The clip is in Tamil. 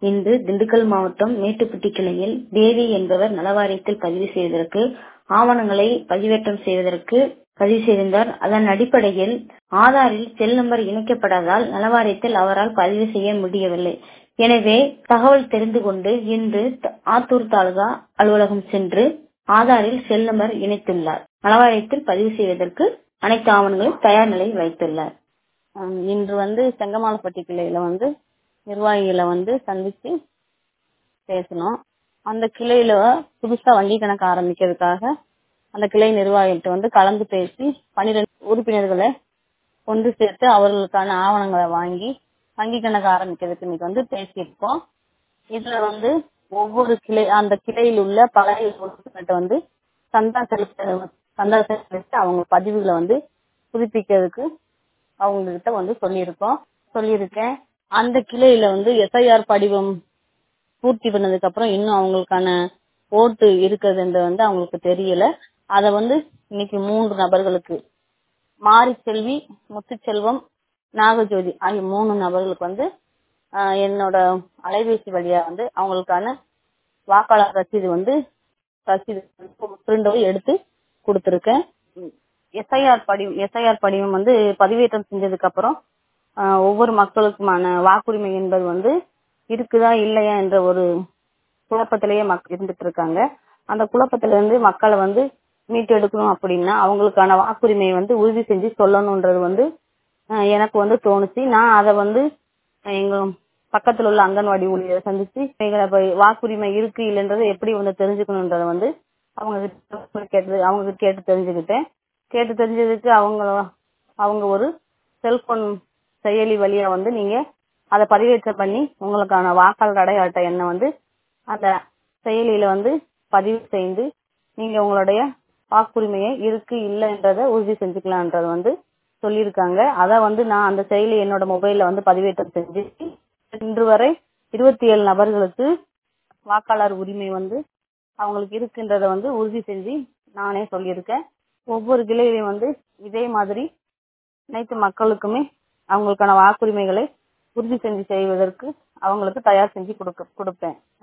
இன்று திண்டுக்கல் மாவட்டம் மேட்டுப்பட்டி கிளையில் தேவி என்பவர் நலவாரியத்தில் பதிவு செய்வதற்கு ஆவணங்களை பதிவேற்றம் செய்வதற்கு பதிவு செய்திருந்தார் அதன் அடிப்படையில் ஆதாரில் செல் நம்பர் இணைக்கப்படாததால் நலவாரியத்தில் அவரால் பதிவு செய்ய முடியவில்லை எனவே தகவல் தெரிந்து கொண்டு இன்று ஆத்தூர் தாலுகா அலுவலகம் சென்று ஆதாரில் செல் நம்பர் இணைத்துள்ளார் நலவாரியத்தில் பதிவு செய்வதற்கு அனைத்து ஆவணங்களும் தயார் நிலையில் வைத்துள்ளார் இன்று வந்து செங்கமாலப்பட்டி கிளையில வந்து நிர்வாகிகளை வந்து சந்திச்சு பேசணும் அந்த கிளையில புதுசா வங்கி கணக்கு ஆரம்பிக்கிறதுக்காக அந்த கிளை நிர்வாகிகிட்ட வந்து கலந்து பேசி பனிரெண்டு உறுப்பினர்களை ஒன்று சேர்த்து அவர்களுக்கான ஆவணங்களை வாங்கி வங்கி கணக்கு ஆரம்பிக்கிறதுக்கு இன்னைக்கு வந்து பேசியிருக்கோம் இதுல வந்து ஒவ்வொரு கிளை அந்த கிளையில் உள்ள பழைய உறுப்பினர்கிட்ட வந்து சந்தா செலுத்த சந்தா செலுத்தி அவங்க பதிவுகளை வந்து புதுப்பிக்கிறதுக்கு அவங்க கிட்ட வந்து சொல்லியிருக்கோம் சொல்லியிருக்கேன் அந்த கிளையில வந்து எஸ்ஐஆர் படிவம் பூர்த்தி பண்ணதுக்கு அப்புறம் இன்னும் அவங்களுக்கான ஓட்டு இருக்குதுன்றது வந்து அவங்களுக்கு தெரியல அத வந்து இன்னைக்கு மூன்று நபர்களுக்கு மாரிச்செல்வி முத்துச்செல்வம் நாகஜோதி ஆகிய மூணு நபர்களுக்கு வந்து என்னோட அலைபேசி வழியா வந்து அவங்களுக்கான வாக்காளர் ரசீது வந்து ரசீது பிரிண்ட் எடுத்து கொடுத்துருக்கேன் எஸ்ஐஆர் படிவம் எஸ்ஐஆர் படிவம் வந்து பதிவேற்றம் செஞ்சதுக்கு அப்புறம் ஒவ்வொரு மக்களுக்குமான வாக்குரிமை என்பது வந்து இருக்குதா இல்லையா என்ற ஒரு குழப்பத்திலேயே மக் இருந்துட்டு இருக்காங்க அந்த குழப்பத்துல இருந்து மக்களை வந்து மீட்டெடுக்கணும் அப்படின்னா அவங்களுக்கான வாக்குரிமையை வந்து உறுதி செஞ்சு சொல்லணும்ன்றது வந்து எனக்கு வந்து தோணுச்சு நான் அதை வந்து எங்க பக்கத்துல உள்ள அங்கன்வாடி ஊழியரை சந்திச்சு வாக்குரிமை இருக்கு இல்லைன்றதை எப்படி வந்து தெரிஞ்சுக்கணுன்றத வந்து அவங்க கேட்டு அவங்க கேட்டு தெரிஞ்சுக்கிட்டேன் கேட்டு தெரிஞ்சதுக்கு அவங்க அவங்க ஒரு செல்போன் செயலி வழியா வந்து நீங்க அதை பதிவேற்றம் பண்ணி உங்களுக்கான வாக்காளர் அடையாள அட்டை எண்ணை வந்து அந்த செயலியில வந்து பதிவு செய்து நீங்க உங்களுடைய வாக்குரிமையை இருக்கு இல்லைன்றத உறுதி செஞ்சுக்கலாம்ன்றத வந்து சொல்லியிருக்காங்க அதை வந்து நான் அந்த செயலி என்னோட மொபைல்ல வந்து பதிவேற்றம் செஞ்சு இன்று வரை இருபத்தி ஏழு நபர்களுக்கு வாக்காளர் உரிமை வந்து அவங்களுக்கு இருக்குன்றத வந்து உறுதி செஞ்சு நானே சொல்லியிருக்கேன் ஒவ்வொரு கிளையிலையும் வந்து இதே மாதிரி அனைத்து மக்களுக்குமே அவங்களுக்கான வாக்குரிமைகளை உறுதி செஞ்சு செய்வதற்கு அவங்களுக்கு தயார் செஞ்சு கொடுக்க கொடுப்பேன்